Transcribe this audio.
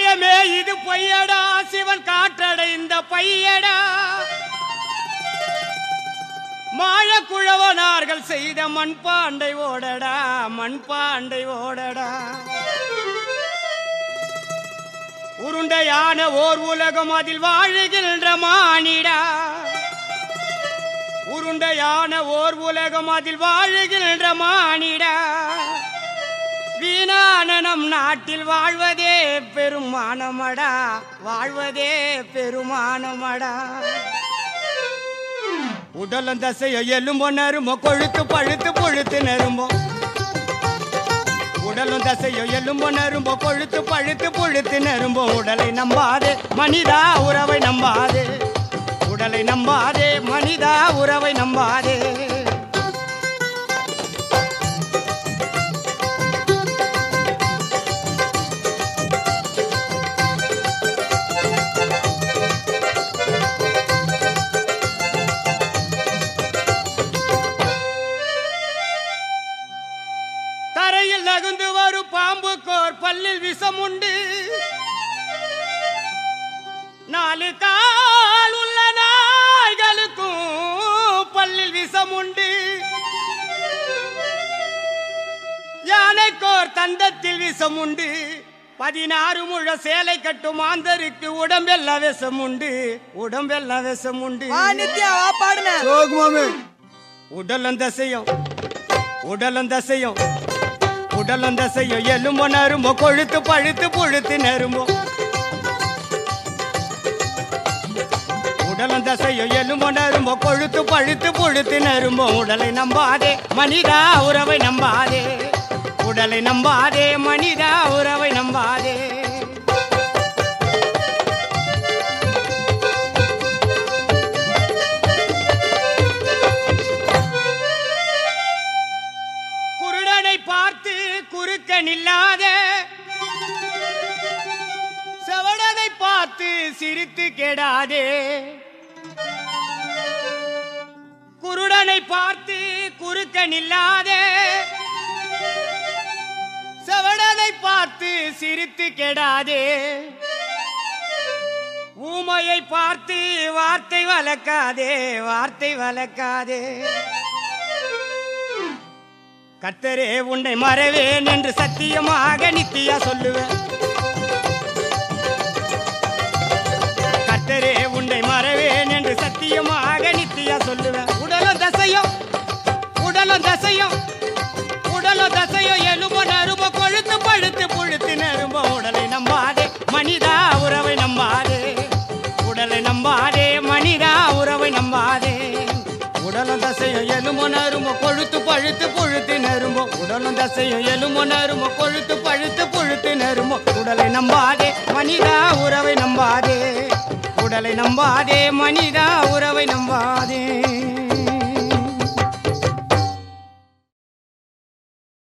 வையகமே இது பொய்யடா சிவன் காற்றடைந்த பையடா மாழக்குழவனார்கள் செய்த மண்பாண்டை ஓடடா மண்பாண்டை ஓடடா உருண்டையான ஓர் உலகம் அதில் வாழுகின்ற மானிடா உருண்டையான ஓர் உலகம் அதில் வாழுகின்ற மானிடா வீணான நம் நாட்டில் வாழ்வதே பெருமானமடா வாழ்வதே பெருமானமடா உடலும் தசையோ எலும்போ நரும்போ கொழுத்து பழுத்து பொழுத்து நரும்போ உடலும் தசையோ எலும்போ நரும்போ கொழுத்து பழுத்து பொழுத்து நரும்போ உடலை நம்பாதே மனிதா உறவை நம்பாதே உடலை நம்பாதே மனிதா உறவை நம்பாதே தரையில் நகுந்து வரும் பாம்புக்கோர் பல்லில் விஷம் உண்டு நாலு கால் உள்ள நாய்களுக்கும் பல்லில் விஷம் உண்டு யானைக்கோர் தந்தத்தில் விஷம் உண்டு பதினாறு முழ சேலை கட்டும் மாந்தருக்கு உடம்பெல்லாம் விஷம் உண்டு உடம்பெல்லாம் விஷம் உண்டு வா நித்யா வா பாடுன ஜோக் மாமே உடலும் தசையும் உடலும் தசையும் உடலும் தசையும் எலும்போ நரும்போ கொழுத்து பழுத்து புழுத்து நரும்போ உடலும் தசையும் எலும்போ நரும்போ கொழுத்து பழுத்து புழுத்து நரும்போ உடலை நம்பாதே மனிதா உறவை நம்பாதே உடலை நம்பாதே மனிதா உறவை நம்பாதே குருடனை பார்த்து குறுக்க நில்லாத செவடனை பார்த்து சிரித்து கெடாதே குருடனை பார்த்து குறுக்க நில்லாதே செவடனை பார்த்து சிரித்து கெடாதே ஊமையை பார்த்து வார்த்தை வளர்க்காதே வார்த்தை வளர்க்காதே கர்த்தரே உன்னை மறவேன் என்று சத்தியமாக நித்தியா சொல்லுவேன் கர்த்தரே உன்னை மறவேன் என்று சத்தியமாக நித்தியா சொல்லுவேன் உடலும் தசையும் உடலும் தசையும் உடலும் தசையும் எலும்போ நரும்போ கொழுத்து பழுத்து புழுத்து நரும்போ உடலை நம்பாதே மனிதா உறவை நம்பாதே உடலை நம்பாதே மனிதா உறவை நம்பாதே உடலும் தசையும் எலும்போ நரும்போ கொழுத்து பழுத்து புழுத்து நரும்போ உடலும் தசையும் எலும்போ நரும்போ கொழுத்து பழுத்து புழுத்து நரும்போ உடலை நம்பாதே மனிதா உறவை நம்பாதே உடலை நம்பாதே மனிதா உறவை நம்பாதே